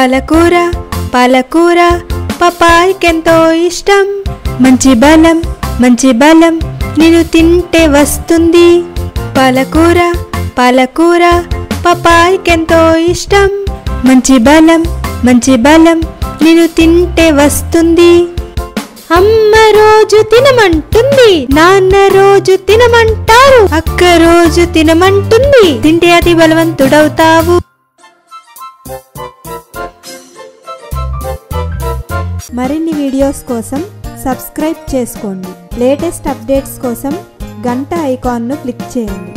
పాలకూర పాలకూర పపాయికెంతో ఇష్టం మంచి బలం మంచి బలం నేను తింటే వస్తుంది పాలకూర పాలకూర పపాయికెంతో ఇష్టం మంచి బలం మంచి బలం నేను తింటే వస్తుంది అమ్మ రోజు తినమంటుంది నాన్న రోజు తినమంటారు అక్క రోజు తినమంటుంది తింటే అతి బలవంతుడవుతావు మరిన్ని వీడియోస్ కోసం సబ్స్క్రైబ్ చేసుకోండి లేటెస్ట్ అప్డేట్స్ కోసం గంట ఐకాన్ను క్లిక్ చేయండి